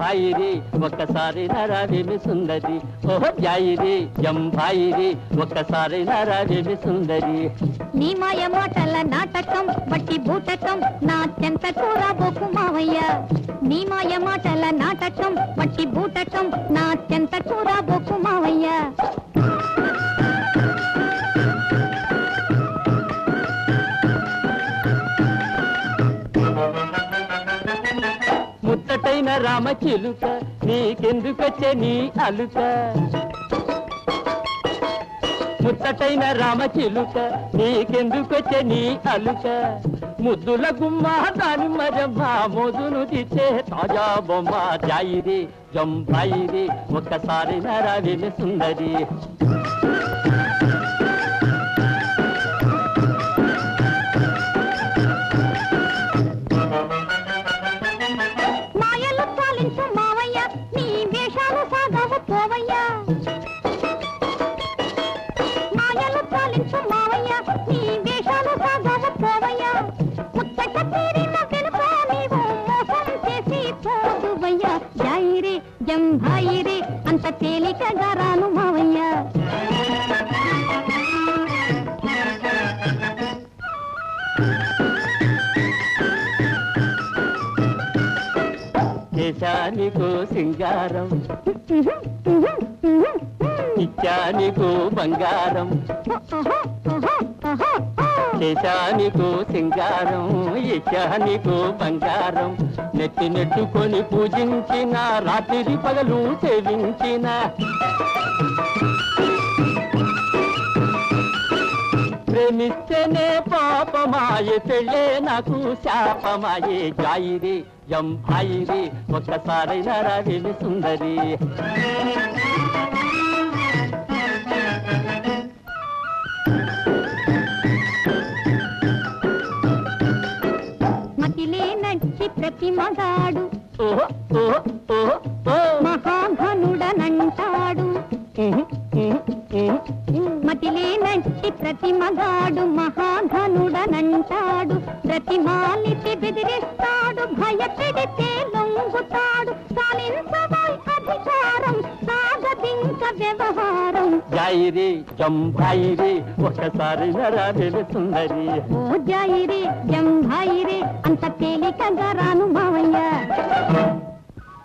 జంభాయిరి ఒక్కసారి నరావేమి సుందరి ఓహో జాయిరి జంభాయిరి ఒక్కసారి నరావేమి సుందరి నీ మాయ మాటల నాటకం బట్టి బూటకం నా చెంత కూర బొక్కు మావయ్య నీ మాయ మాటల నాటకం బట్టి బూటకం నా చెంత కూర బొక్కు మావయ్య ముత్తటైన రామ చిలుక నీకెందుకొచ్చే నీ అలుక ముత్తటైన రామ చిలుక నీకెందుకొచ్చే నీ అలుక ముద్దుల గుమ్మ దాని మరమ్మ మోదును తీసే తాజా బొమ్మ జాయిరి జంభాయిరి ఒక్కసారి నరావిని సుందరి మాయలు పాలించు మావయ్య నీ వేషాలు సాగవు పోవయ్యా మాయలు పాలించు మావయ్య నీ వేషాలు సాగవు పోవయ్యా ముచ్చట తీరిన వెనుక నీవు మోసం చేసి పోదువయ్యా జాయిరే జంభాయిరే అంత తేలికగా రాను మావయ్య కేశానికో సింగారం ఇచ్చానికో బంగారం కేశానికో సింగారం ఇచ్చానికో బంగారం నెత్తి నెట్టుకొని పూజించిన రాత్రి పగలు సేవించిన ప్రేమిస్తేనే పాపమాయే పెళ్ళే నాకు శాపమాయే జాయిరి జంభాయిరి ఒక్కసారైనా రావిని సుందరి మతిలే నచ్చి ప్రతి మగాడు ఓహో ఓహో ఓహో ఓ మహాఘనుడనంటాడు ఉహు, ఉహు, ఉహు. మతిలే నచ్చి ప్రతి మగాడు మహాఘనుడనంటాడు ప్రతిమాలితే బెదిరిస్తాడు భయపెడితే లొంగుతాడు సాలించవాయ్ అధికారం సాగదింక వ్యవహారం జాయిరి జంభాయిరి ఒక్కసారి రావిని సుందరి ఓ జాయిరే జంభాయిరే అంత తేలికగా రాను మావయ్య